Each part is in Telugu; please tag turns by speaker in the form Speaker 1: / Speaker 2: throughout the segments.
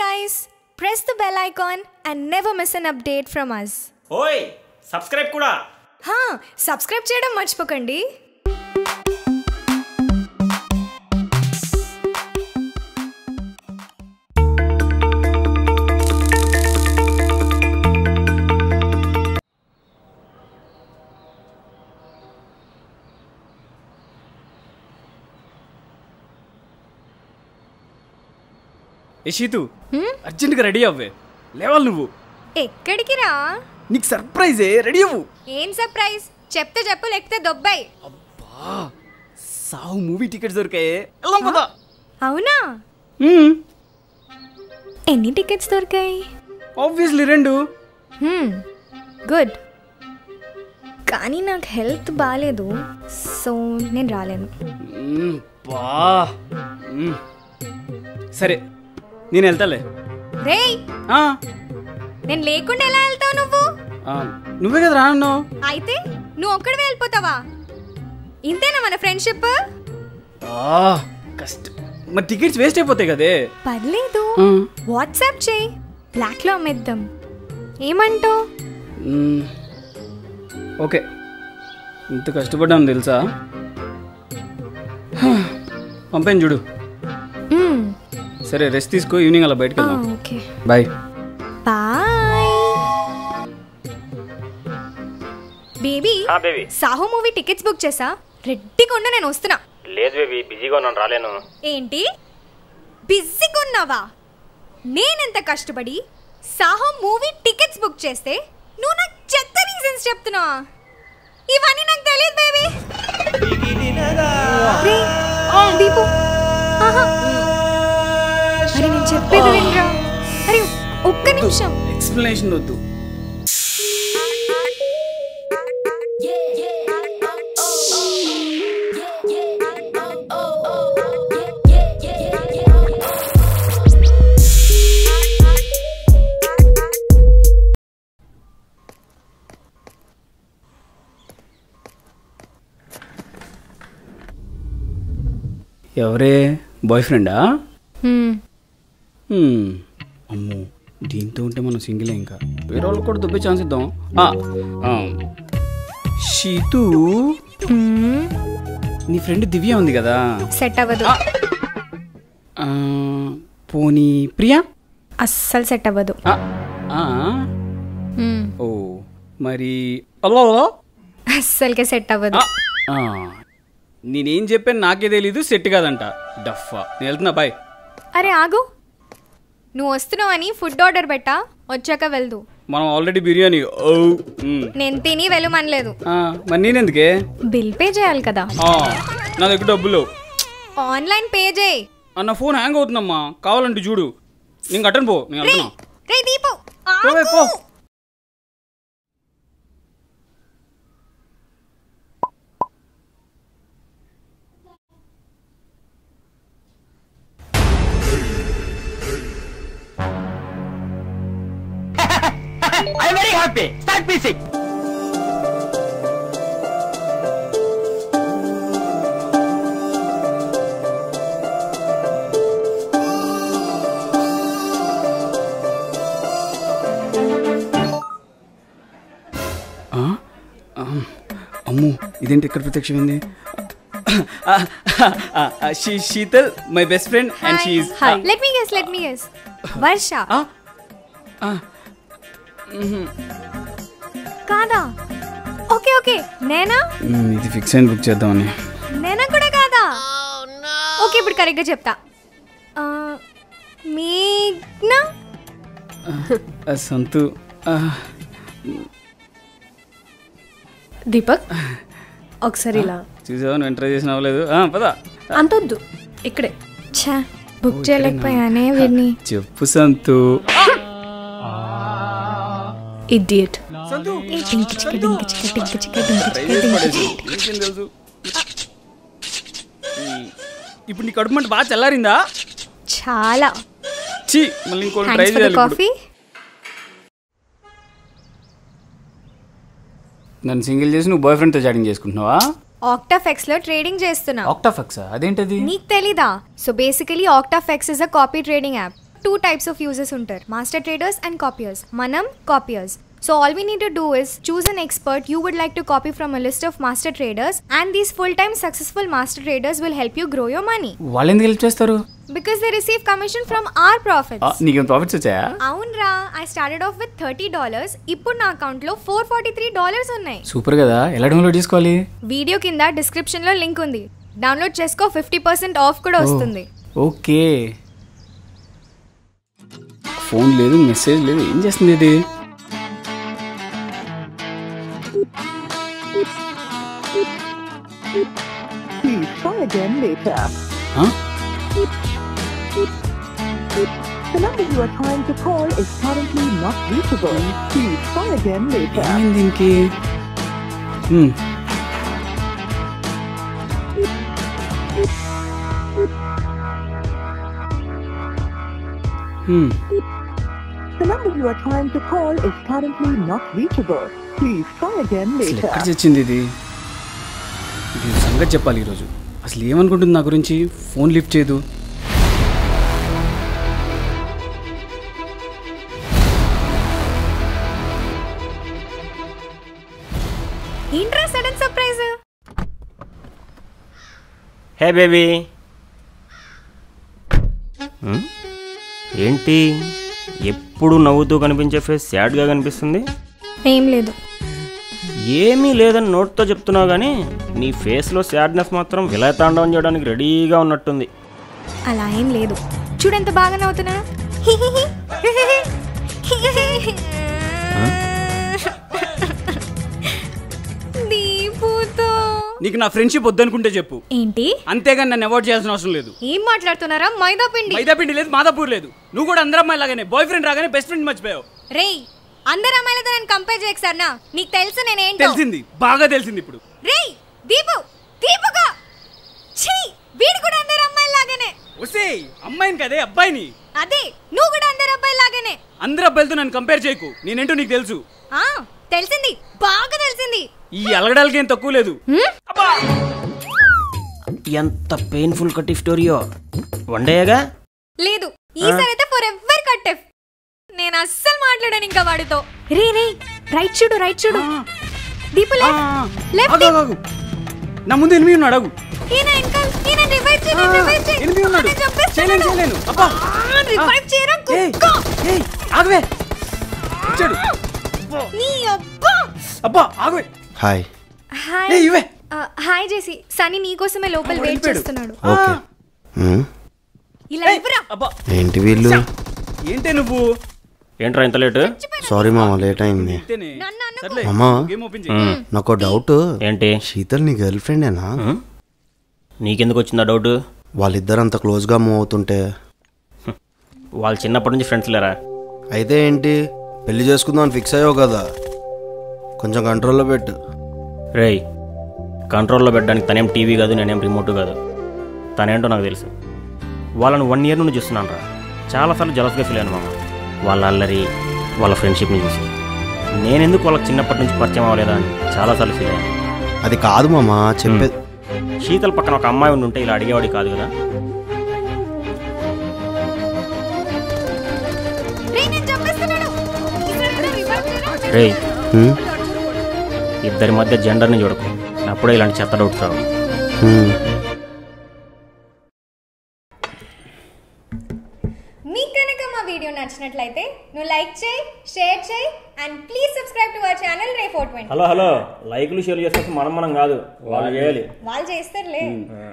Speaker 1: guys. Press the bell icon and never miss an update from us.
Speaker 2: ఓయ్ సబ్స్క్రైబ్ కూడా
Speaker 1: హా సబ్స్క్రైబ్ చేయడం మర్చిపోకండి
Speaker 3: ఏ షీతు అర్జెంట్గా రెడీ అవ్వే లేవాలి నువ్వు
Speaker 1: ఎక్కడికి రా
Speaker 3: నీకు సర్ప్రైజే రెడీ అవ్వు
Speaker 1: ఏం సర్ప్రైజ్ చెప్తే చెప్పు లేకపోతే దొబ్బాయి
Speaker 3: బా సావు మూవీ టికెట్స్ దొరికాయే వెళ్దాం పదా
Speaker 1: అవునా ఎన్ని టికెట్స్ దొరికాయి
Speaker 3: ఆబ్వియస్లీ రెండు
Speaker 1: గుడ్ కానీ నాకు హెల్త్ బాగాలేదు సో నేను రాలేను
Speaker 3: మ్మ్, బా మ్మ్. సరే నేను వెళ్తాలే
Speaker 1: రేయ్
Speaker 3: ఆ,
Speaker 1: నేను లేకుండా ఎలా వెళ్తావు నువ్వు
Speaker 3: ఆ, నువ్వే కదా రానున్నావు
Speaker 1: అయితే నువ్వు ఒక్కడివే వెళ్ళిపోతావా ఇంతేనా మన ఫ్రెండ్షిప్
Speaker 3: ఆ, కష్ట మరి టికెట్స్ వేస్ట్ అయిపోతాయి కదే
Speaker 1: పర్లేదు
Speaker 3: ఆ,
Speaker 1: వాట్సాప్ చేయి బ్లాక్లో అమ్మేద్దాం ఏమంటావు
Speaker 3: మ్మ్. ఓకే ఇంత కష్టపడ్డాను తెలుసా హా, పంపాను చూడు సరే రెస్ట్ తీసుకో ఈవినింగ్ అలా బయటకు వెళ్దాం
Speaker 1: okay
Speaker 3: bye
Speaker 1: bye baby
Speaker 2: baby
Speaker 1: Saaho movie tickets book చేసా రెడ్డిగా ఉండు నేను వస్తున్నా
Speaker 2: లేదు బేబీ బిజీగా ఉన్నాను రాలేను
Speaker 1: ఏంటి బిజీగా ఉన్నావా నేనెంత కష్టపడి సాహో మూవీ టికెట్స్ బుక్ చేస్తే నువ్వు నాకు చెత్త రీజన్స్ చెప్తున్నావా ఇవన్నీ నాకు తెలియదు బేబీ రే, దీపు ఆహా. అరే నేను చెప్పేది వినరా అరే ఒక్క నిమిషం
Speaker 3: ఎక్స్ప్లెనేషన్ వద్దు ఎవరే బాయ్ ఫ్రెండా
Speaker 1: హ్మ్.
Speaker 3: అమ్మో దీంతో ఉంటే మనం సింగిలే ఇంకా వేరే వాళ్ళకి కూడా దుబ్బే ఛాన్స్ ఇద్దాం ఆ, ఆ, షీతు
Speaker 1: హ్మ్.
Speaker 3: నీ ఫ్రెండ్ దివ్య ఉంది కదా
Speaker 1: సెట్ అవ్వదు
Speaker 3: ఆ. ఆ, పోనీ ప్రియా
Speaker 1: అస్సలు సెట్ అవ్వదు
Speaker 3: ఆ, ఆ,
Speaker 1: హ్మ్.
Speaker 3: ఓ మరి అలో అలో
Speaker 1: అస్సలకే సెట్ అవ్వదు
Speaker 3: ఆ, ఆ, నేనేం చెప్పాను నాకే తెలీదు సెట్ కాదంట డఫా నేను వెళ్తున్నా బాయ్
Speaker 1: అరే ఆగు నువ్వు వస్తున్నావని ఫుడ్ ఆర్డర్ పెట్టా వచ్చాక వెళ్దు
Speaker 3: మనం ఆల్రెడీ బిర్యానీ ఓ మ్.
Speaker 1: నేను తిని వెళ్ళమనలేదు
Speaker 3: ఆ, మరి నేనెందుకే
Speaker 1: బిల్ పే చేయాలి కదా
Speaker 3: ఆ, నా దగ్గర డబ్బులు
Speaker 1: ఆన్లైన్ పే చేయి
Speaker 3: అన్న ఫోన్ హ్యాంగ్ అవుతుందమ్మా కావాలంటే చూడు నేను కట్టను పో నేను
Speaker 1: రే
Speaker 3: వెళ్తున్నా
Speaker 1: రే దీపు
Speaker 3: పోవే,
Speaker 1: ఆగు.
Speaker 3: పో.
Speaker 2: I very happy start music
Speaker 3: ఆ? ఆ, అమ్మో ఇదేంటి ఇక్కడ ప్రత్యక్షమైంది ఆ, ఆ, ఆ, she- Sheetal my best friend and she
Speaker 1: let me guess let me guess Varsha కాదా ఓకే ఓకే నేనా
Speaker 3: ఇది ఫిక్స్ అయింది బుక్ చేద్దామని
Speaker 1: నేనా కూడా కాదా ఓకే ఇప్పుడు కరెక్ట్గా చెప్తా ఆ, మేఘ్నా
Speaker 3: ఆ, సంతు ఆ,
Speaker 4: దీపక్ ఒకసారి ఇలా
Speaker 3: చూసావా నువ్వు ఎంటర్ చేసిన అవ్వలేదు ఆ, పద
Speaker 4: అంతొద్దు ఇక్కడే
Speaker 1: ఛా బుక్ చేయలేకపోయానే వీడిని
Speaker 3: చెప్పు సంతు
Speaker 4: ఇడియట్
Speaker 3: సంతు
Speaker 1: ఏ డింకి చిక్క డింకి చిక్క డింకి చిక్క డింకి
Speaker 3: ట్రై
Speaker 1: చిక్క
Speaker 3: చేసి
Speaker 1: డింకి
Speaker 3: పడేసి.
Speaker 1: చిక్క.
Speaker 3: నీకేం తెలుసు ఇప్పుడు నీ కడుపు మంట బాగా చల్లారిందా
Speaker 1: చాలా
Speaker 3: ఛీ మళ్ళీ ఇంకో ట్రై
Speaker 1: థ్యాంక్స్ ఫర్ ద
Speaker 3: చేయాలి ఇప్పుడు.
Speaker 1: కాఫీ
Speaker 3: నన్ను సింగిల్ చేసి నువ్వు బాయ్ ఫ్రెండ్తో చాటింగ్ చేసుకుంటున్నావా
Speaker 1: ఆక్టాఫెక్స్ లో ట్రేడింగ్ చేస్తున్నా
Speaker 3: ఆక్టాఫక్స్ అదేంటది
Speaker 1: నీకు తెలీదా so basically OctaFX is a copy trading app two types of users ఉంటారు మాస్టర్ ట్రేడర్స్ అండ్ కాపియర్స్ మనం copiers so all we need to do is choose an expert you would like to copy from a list of master traders and these full time successful master traders will help you grow your money
Speaker 3: వాళ్ళు ఎందుకు హెల్ప్ చేస్తారు
Speaker 1: because they receive commission from our
Speaker 3: ah,
Speaker 1: profits
Speaker 3: నీకేం ప్రాఫిట్స్ వచ్చాయా
Speaker 1: అవునరా I started off with thirty dollars ఇప్పుడు నా అకౌంట్లో ఫోర్ ఫార్టీ త్రీ డాలర్స్ ఉన్నాయి
Speaker 3: సూపర్ కదా ఎలా డౌన్లోడ్ చేసుకోవాలి
Speaker 1: వీడియో కింద డిస్క్రిప్షన్ లో లింక్ ఉంది డౌన్లోడ్ చేసుకో ఫిఫ్టీ పర్సెంట్ ఆఫ్ కూడా వస్తుంది
Speaker 3: ఓకే ఫోన్ లేదు మెసేజ్ లేదు ఏం చేస్తుంది ఇది
Speaker 5: Please try again later.
Speaker 3: ఆ?
Speaker 5: The number you are trying to call is currently not reachable. Please try again later.
Speaker 3: ఏమైంది దీనికి హ్మ్. హ్మ్.
Speaker 5: The number you are trying to call is currently not reachable. Please try again
Speaker 3: అసలు
Speaker 5: later.
Speaker 3: ఎక్కడ చచ్చింది ఇది ఇది సంగతి చెప్పాలి ఈరోజు అసలు ఏమనుకుంటుంది నా గురించి ఫోన్ లిఫ్ట్ చేయదు
Speaker 1: ఏంట్రా సడన్ సర్ప్రైజ్
Speaker 6: హే బేబీ హ్మ్? ఏంటి ఎప్పుడు నవ్వుతూ కనిపించే ఫేస్ సాడ్గా కనిపిస్తుంది
Speaker 1: ఏం లేదు
Speaker 6: ఏమీ లేదని నోట్తో చెప్తున్నావు కానీ నీ ఫేస్లో సాడ్నెస్ మాత్రం విలయతాండవం చేయడానికి రెడీగా ఉన్నట్టుంది
Speaker 1: అలా ఏం లేదు చూడెంత బాగా నవ్వుతున్నా దీపుతో
Speaker 3: నీకు నా ఫ్రెండ్షిప్ వద్దనుకుంటే చెప్పు
Speaker 1: ఏంటి
Speaker 3: అంతేగాని నన్ను అవాయిడ్ చేయాల్సిన అవసరం లేదు
Speaker 1: ఏం మాట్లాడుతున్నారా మైదా పిండి
Speaker 3: మైదా పిండి లేదు మాదాపూర్ లేదు నువ్వు కూడా అందరూ అమ్మాయి లాగానే బాయ్ ఫ్రెండ్ రాగానే బెస్ట్ ఫ్రెండ్ మర్చిపోయావు
Speaker 1: రేయ్ అందరు అమ్మాయిలతో నేను కంపేర్ చేయకు సర్నా నీకు తెలుసు నేనేంటో
Speaker 3: తెలిసింది బాగా తెలిసింది ఇప్పుడు
Speaker 1: రేయ్ దీపు దీపుగా ఛీ వీడు కూడా అందరు అమ్మాయిలాగానే
Speaker 3: వసే అమ్మాయిని కదే అబ్బాయిని
Speaker 1: అదే నువ్వు కూడా అందరు అబ్బాయిలాగానే
Speaker 3: అందరు అబ్బాయిలతో నన్ను కంపేర్ చేయకు నేనేంటో నీకు తెలుసు
Speaker 1: ఆ తెలిసింది బాగా తెలిసింది
Speaker 3: ఈ అలగడాలకి ఏం తక్కువ లేదు
Speaker 6: ఎంత పెయిన్ఫుల్ కట్టి స్టోరీయో వన్డేగా
Speaker 1: లేదు ఈసారి అయితే ఫర్ ఎవర్ కట్ నేను అస్సలు మాట్లాడాను ఇంకా వాడితో రే రే రైట్ చూడు రైట్ చూడు దీపు లెఫ్ట్
Speaker 3: ఆగు, ఆగు, ఆగు. నా ముందు ఎనిమిది ఉన్నాడు అడుగు
Speaker 1: ఈయన ఇంకా ఈయన రివైవ్ చేయి రివైవ్ చేయి
Speaker 3: ఎనిమిది ఉన్నాడు
Speaker 1: నేను చంపేస్తాను.
Speaker 3: చేయలేను చేయలేను అబ్బా
Speaker 1: రివైవ్ చేయరా
Speaker 3: ఏయ్,
Speaker 1: కుక్క
Speaker 3: ఏయ్, ఆగవే వచ్చాడు
Speaker 1: నీ అబ్బా
Speaker 3: అబ్బా ఆగవే
Speaker 7: హాయ్
Speaker 1: హాయ్
Speaker 3: ఏ ఇవే
Speaker 1: ఆ, హాయ్ జేసి సన్నీ నీకోసమే లోపల
Speaker 3: వాడు
Speaker 1: వెయిట్
Speaker 3: వెళ్ళిపోయాడు.
Speaker 1: చేస్తున్నాడు
Speaker 7: ఓకే మ్మ్.
Speaker 1: ఇలా ఇవ్వరా
Speaker 3: అబ్బా
Speaker 7: ఏంటి వీళ్ళు
Speaker 3: ఏంటే నువ్వు
Speaker 6: ఏంట్రా ఇంత లేటు
Speaker 7: సారీ మామ లేట్ అయింది
Speaker 3: ఇంతేనే
Speaker 1: నన్ను అనుకో.
Speaker 3: సర్లే
Speaker 7: అమ్మా.
Speaker 3: గేమ్ ఓపెన్ చేయి
Speaker 7: నాకు డౌట్
Speaker 6: ఏంటి
Speaker 7: శీతల్ నీ గర్ల్ ఫ్రెండేనా
Speaker 6: నీకెందుకు వచ్చిందా డౌట్
Speaker 7: వాళ్ళిద్దరు అంత క్లోజ్గా మూవ్ అవుతుంటే
Speaker 6: వాళ్ళు చిన్నప్పటి నుంచి ఫ్రెండ్స్ లేరా
Speaker 7: అయితే ఏంటి పెళ్లి చేసుకుందాం ఫిక్స్ అయ్యావు కదా కొంచెం కంట్రోల్లో పెట్టు
Speaker 6: రేయ్ కంట్రోల్లో పెట్టడానికి తనేం టీవీ కాదు నేనేం రిమోట్ కాదు తనేంటో నాకు తెలుసు వాళ్ళని వన్ ఇయర్ నుండి చూస్తున్నాను రా చాలాసార్లు జలస్గా ఫీల్ అయ్యాను మామ వాళ్ళ అల్లరి వాళ్ళ ఫ్రెండ్షిప్ని చూసి నేనెందుకు వాళ్ళకి చిన్నప్పటి నుంచి పరిచయం అవ్వలేదా అని చాలాసార్లు ఫీల్ అయ్యాను
Speaker 7: అది కాదు మామ చెప్పేది
Speaker 6: శీతల్ పక్కన ఒక అమ్మాయి ఉండి ఉంటే ఇలా అడిగేవాడి కాదు కదా
Speaker 1: రేయ్ నేను చంపేస్తున్నాడు ఈసారి కూడా రివైవ్ చేయరా
Speaker 6: రేయ్
Speaker 7: మ్మ్?
Speaker 6: ఇద్దరి మధ్య జెండర్ని చూడకు అప్పుడే ఇలాంటి చెత్త డౌట్స్ రావు
Speaker 7: మ్మ్.
Speaker 1: మీకు కనుక మా వీడియో నచ్చినట్లయితే నువ్వు లైక్ చేయి షేర్ చేయి and please subscribe to our channel రే ఫోర్ ట్వంటీ
Speaker 6: హలో హలో లైక్లు షేర్ చేస్తే మనం మనం కాదు వాళ్ళు చేయాలి
Speaker 1: వాళ్ళు చేస్తారులే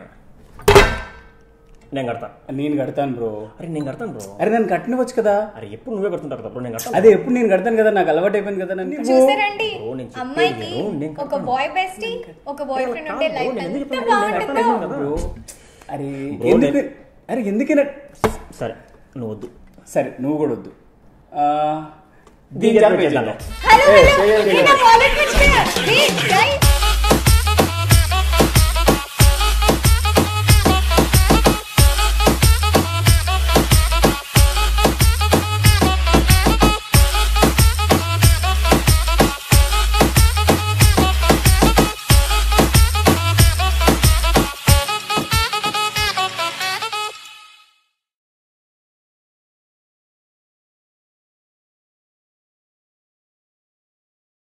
Speaker 6: నేను కడతా
Speaker 3: నేను కడతాను బ్రో
Speaker 6: అరే నేను కడతాను బ్రో
Speaker 3: అరే నన్ను కట్టనివచ్చు కదా
Speaker 6: అరే ఎప్పుడు నువ్వే కడుతుంటారు కదా బ్రో నేను కడతాను
Speaker 3: అదే ఎప్పుడు నేను కడతాను కదా నాకు అలవాటు అయిపోయింది కదా నన్ను
Speaker 1: చూసారండి
Speaker 6: ఓ, నేను చెప్పేది
Speaker 1: అమ్మాయికి
Speaker 6: విను, నేను
Speaker 1: ఒక
Speaker 6: కడతాను.
Speaker 1: బాయ్ బెస్టీ ఒక బాయ్ ఫ్రెండ్ ఉంటే లైఫ్
Speaker 6: నేను ఎందుకు
Speaker 1: ఎంత
Speaker 6: చెప్పాను? నేను
Speaker 1: బాగుంటుందో
Speaker 6: కడతాను కదా.
Speaker 3: బ్రో అరే
Speaker 6: Bro,
Speaker 3: ఎందుకు
Speaker 6: నేను-
Speaker 3: అరే ఎందుకైనా
Speaker 6: సరే నువ్వు వద్దు
Speaker 3: సరే నువ్వు కూడా వద్దు ఆ,
Speaker 6: దీని
Speaker 3: దీని
Speaker 6: చెప్పే
Speaker 3: చెప్పే
Speaker 6: చేద్దాం.
Speaker 1: హలో హలో నేను వాలెట్ మర్చిపోయా వెయిట్ గైస్